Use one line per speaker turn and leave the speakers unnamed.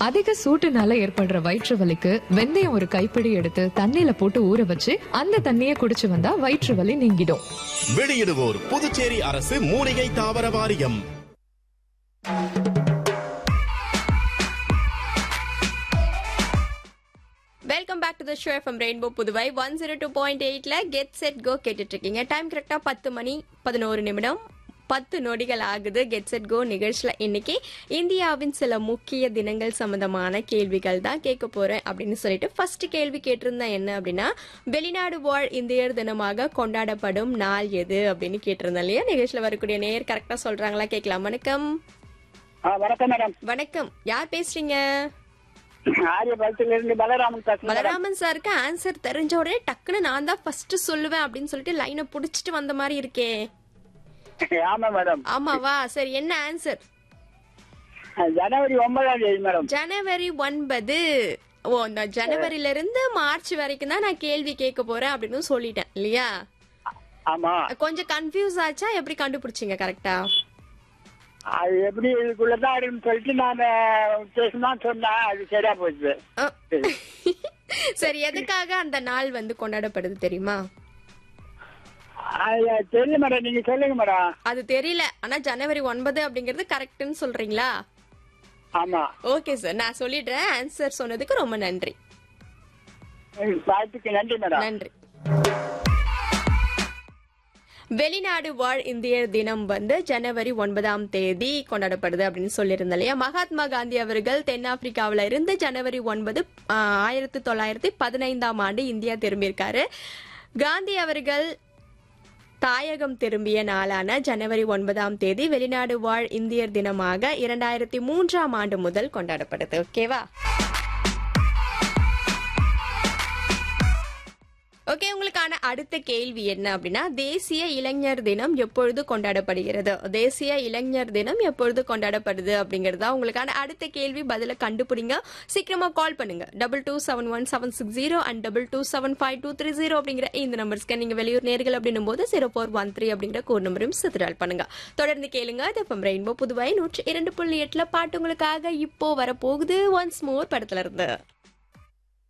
அதிக சூட்டுனால ஏற்படுற வயிற்று வலிக்கு வெந்தயம் ஒரு கைப்பிடி எடுத்து தண்ணியில போட்டு ஊற வச்சு அந்த தண்ணியை குடிச்சு வந்தா வயிற்று வலி நீங்கிடும்
வெளியிடுவோர் புதுச்சேரி அரசு மூலிகை தாவர வாரியம்
welcome back to the show from rainbow Puduvai one zero two point எயிட்ல கெட் செட் கோ கேட்டுட்டு இருக்கீங்க டைம் கரெக்டா பத்து மணி பதினோரு நிமிடம் பத்து நொடிகள் ஆகுது கெட் செட் கோ நிகழ்ச்சியில் இன்னைக்கு இந்தியாவின் சில முக்கிய தினங்கள் சம்பந்தமான கேள்விகள் தான் கேட்க போறேன் அப்படின்னு சொல்லிட்டு ஃபர்ஸ்ட் கேள்வி கேட்டிருந்தேன் என்ன அப்படின்னா வெளிநாடு வாழ் இந்தியர் தினமாக கொண்டாடப்படும் நாள் எது அப்படின்னு கேட்டிருந்தேன் இல்லையா நிகழ்ச்சியில் வரக்கூடிய நேர் கரெக்டா சொல்றாங்களா கேட்கலாம் வணக்கம்
ஆ, வணக்கம் மேடம்
வணக்கம் யார் பேசுறீங்க
ஆரியபாளத்துல இருந்து பலராமன் பேசுறேன் மேடம்.
பலராமன் சாருக்கு ஆன்சர் தெரிஞ்ச உடனே டக்குன்னு நான் தான் ஃபர்ஸ்ட் சொல்லுவேன் அப்படின்னு சொல்லிட்டு லைனை புடிச்சிட்டு வந்த மாதிரி இருக்கே
ஆமா மேடம்
ஆமாவா சரி என்ன ஆன்சர்
ஜனவரி ஒன்பதாம் தேதி மேடம்
ஜனவரி ஒன்பது ஓ இந்த ஜனவரில இருந்து மார்ச் வரைக்கும் தான் நான் கேள்வி கேட்க போறேன் அப்படின்னு சொல்லிட்டேன் இல்லையா
ஆமா
கொஞ்சம் கன்ஃபியூஸ் ஆச்சா எப்படி கண்டுபிடிச்சீங்க கரெக்டா
அது எப்படி இதுக்குள்ளதான் இருக்குன்னு சொல்லிட்டு நான் பேசணும்னு சொன்னேன் அது சரியா போச்சு
சரி எதுக்காக அந்த நாள் வந்து கொண்டாடப்படுது தெரியுமா
அது தெரியல மேடம் நீங்க சொல்லுங்க மேடம்
அது தெரியல ஆனா ஜனவரி ஒன்பது அப்படிங்கறது கரெக்ட்னு சொல்றீங்களா
ஆமா
ஓகே சார் நான் சொல்லிடுறேன் ஆன்சர் சொன்னதுக்கு ரொம்ப நன்றி
வாய்ப்புக்கு நன்றி மேடம்
நன்றி வெளிநாடு வாழ் இந்தியர் தினம் வந்து ஜனவரி ஒன்பதாம் தேதி கொண்டாடப்படுது அப்படின்னு சொல்லியிருந்தேன் இல்லையா மகாத்மா காந்தி அவர்கள் தென்னாப்பிரிக்காவில இருந்து ஜனவரி ஒன்பது ஆஹ், ஆயிரத்தி தொள்ளாயிரத்தி பதினைந்தாம் ஆண்டு இந்தியா திரும்பியிருக்காரு காந்தி அவர்கள் தாயகம் திரும்பிய நாளான ஜனவரி ஒன்பதாம் தேதி வெளிநாடு வாழ் இந்தியர் தினமாக இரண்டாயிரத்தி மூன்றாம் ஆண்டு முதல் கொண்டாடப்படுது ஓகேவா ஓகே உங்களுக்கான அடுத்த கேள்வி என்ன அப்படின்னா தேசிய இளைஞர் தினம் எப்பொழுது கொண்டாடப்படுகிறது தேசிய இளைஞர் தினம் எப்பொழுது கொண்டாடப்படுது அப்படிங்கறதா உங்களுக்கான அடுத்த கேள்வி பதில கண்டுபிடிங்க சீக்கிரமா கால் பண்ணுங்க double two seven one seven six zero and double two seven five two three zero அப்படிங்கிற இந்த நம்பர்ஸ்க்கு நீங்க வெளியூர் நேர்கள் அப்படின்னும் போது ஜீரோ ஃபோர் ஒன் த்ரீ அப்படிங்கிற கோட் நம்பரும் சித்திரால் பண்ணுங்க தொடர்ந்து கேளுங்க இது FM ரெயின்போ புதுவை நூற்றி இரண்டு புள்ளி எட்டுல பாட்டு உங்களுக்காக இப்போ வரப்போகுது ஒன்ஸ் மோர் படத்துல இருந்து